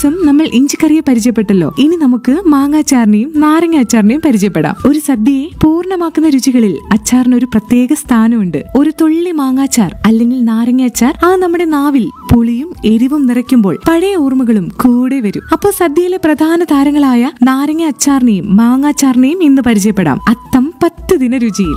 ദിവസം നമ്മൾ ഇഞ്ചിക്കറിയെ പരിചയപ്പെട്ടല്ലോ ഇനി നമുക്ക് മാങ്ങാച്ചാറിനെയും നാരങ്ങ അച്ചാറിനെയും പരിചയപ്പെടാം ഒരു സദ്യയെ പൂർണ്ണമാക്കുന്ന രുചികളിൽ അച്ചാറിന് ഒരു പ്രത്യേക സ്ഥാനമുണ്ട് ഒരു തുള്ളി മാങ്ങാച്ചാർ അല്ലെങ്കിൽ നാരങ്ങ അച്ചാർ അത് നമ്മുടെ നാവിൽ പുളിയും എരിവും നിറയ്ക്കുമ്പോൾ പഴയ ഓർമ്മകളും കൂടെ വരും അപ്പോൾ സദ്യയിലെ പ്രധാന താരങ്ങളായ നാരങ്ങ അച്ചാറിനെയും മാങ്ങാച്ചാറിനെയും ഇന്ന് പരിചയപ്പെടാം അത്തം പത്ത് ദിന രുചിയിൽ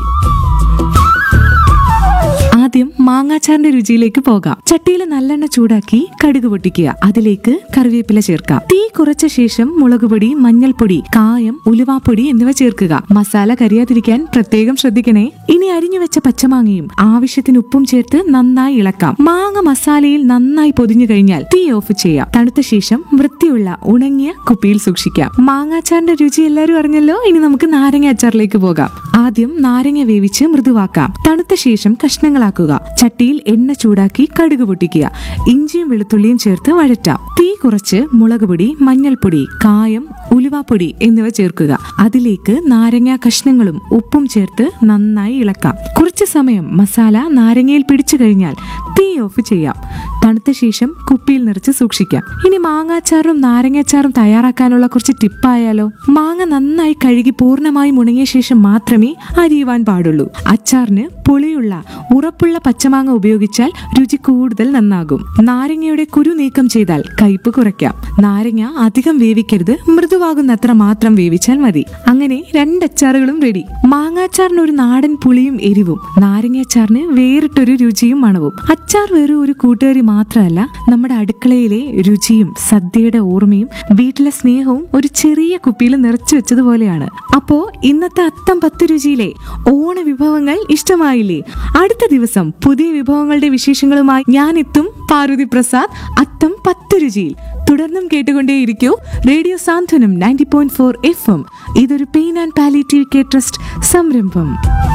ആദ്യം മാങ്ങാച്ചാറിന്റെ രുചിയിലേക്ക് പോകാം ചട്ടിയിൽ നല്ലെണ്ണ ചൂടാക്കി കടുക് പൊട്ടിക്കുക അതിലേക്ക് കറിവേപ്പില ചേർക്കാം തീ കുറച്ച ശേഷം മുളകുപൊടി മഞ്ഞൾപ്പൊടി കായം ഉലുവാപ്പൊടി എന്നിവ ചേർക്കുക മസാല കരിയാതിരിക്കാൻ പ്രത്യേകം ശ്രദ്ധിക്കണേ ഇനി അരിഞ്ഞു വെച്ച പച്ചമാങ്ങയും ആവശ്യത്തിന് ഉപ്പും ചേർത്ത് നന്നായി ഇളക്കാം മാങ്ങ മസാലയിൽ നന്നായി പൊതിഞ്ഞു കഴിഞ്ഞാൽ തീ ഓഫ് ചെയ്യാം തണുത്ത ശേഷം വൃത്തിയുള്ള ഉണങ്ങിയ കുപ്പിയിൽ സൂക്ഷിക്കാം മാങ്ങാച്ചാറിന്റെ രുചി എല്ലാവരും അറിഞ്ഞല്ലോ ഇനി നമുക്ക് നാരങ്ങ അച്ചാറിലേക്ക് പോകാം ആദ്യം നാരങ്ങ വേവിച്ച് മൃദുവാക്കാം തണുത്ത ശേഷം കഷ്ണങ്ങളാക്കുക ചട്ടിയിൽ എണ്ണ ചൂടാക്കി കടുക് പൊട്ടിക്കുക ഇഞ്ചിയും വെളുത്തുള്ളിയും ചേർത്ത് വഴറ്റാം തീ കുറച്ച് മുളക് പൊടി മഞ്ഞൾപ്പൊടി കായം ഉലുവാപ്പൊടി എന്നിവ ചേർക്കുക അതിലേക്ക് നാരങ്ങ കഷ്ണങ്ങളും ഉപ്പും ചേർത്ത് നന്നായി ഇളക്കാം കുറച്ച് സമയം മസാല നാരങ്ങയിൽ പിടിച്ചു കഴിഞ്ഞാൽ തീ ഓഫ് ചെയ്യാം തണുത്ത ശേഷം കുപ്പിയിൽ നിറച്ച് സൂക്ഷിക്കാം ഇനി മാങ്ങാച്ചാറും നാരങ്ങാച്ചാറും തയ്യാറാക്കാനുള്ള കുറച്ച് ടിപ്പായാലോ മാങ്ങ നന്നായി കഴുകി പൂർണ്ണമായും ഉണങ്ങിയ ശേഷം മാത്രമേ അരിയുവാൻ പാടുള്ളൂ അച്ചാറിന് പുളിയുള്ള ഉറപ്പുള്ള പച്ചമാങ്ങ ഉപയോഗിച്ചാൽ രുചി കൂടുതൽ നന്നാകും നാരങ്ങയുടെ കുരു നീക്കം ചെയ്താൽ കയ്പ് കുറയ്ക്കാം നാരങ്ങ അധികം വേവിക്കരുത് മൃദുവാകുന്നത്ര മാത്രം വേവിച്ചാൽ മതി അങ്ങനെ രണ്ട് അച്ചാറുകളും റെഡി മാങ്ങാച്ചാറിന് ഒരു നാടൻ പുളിയും എരിവും നാരങ്ങാച്ചാറിന് വേറിട്ടൊരു രുചിയും മണവും അച്ചാർ വെറും ഒരു കൂട്ടുകാരി മാത്രമല്ല നമ്മുടെ അടുക്കളയിലെ രുചിയും സദ്യയുടെ ഓർമ്മയും വീട്ടിലെ സ്നേഹവും ഒരു ചെറിയ കുപ്പിയിൽ നിറച്ചു വെച്ചതുപോലെയാണ് അപ്പോ ഇന്നത്തെ അത്തം പത്ത് രുചിയിലെ ഓണ വിഭവങ്ങൾ ഇഷ്ടമായില്ലേ അടുത്ത ദിവസം പുതിയ വിഭവങ്ങളുടെ വിശേഷങ്ങളുമായി ഞാൻ എത്തും പാർവതി പ്രസാദ് അത്തം പത്ത് രുചിയിൽ തുടർന്നും കേട്ടുകൊണ്ടേയിരിക്കൂ radio Santhwanam ninety point four F M ഇതൊരു pain and palliative care trust സംരംഭം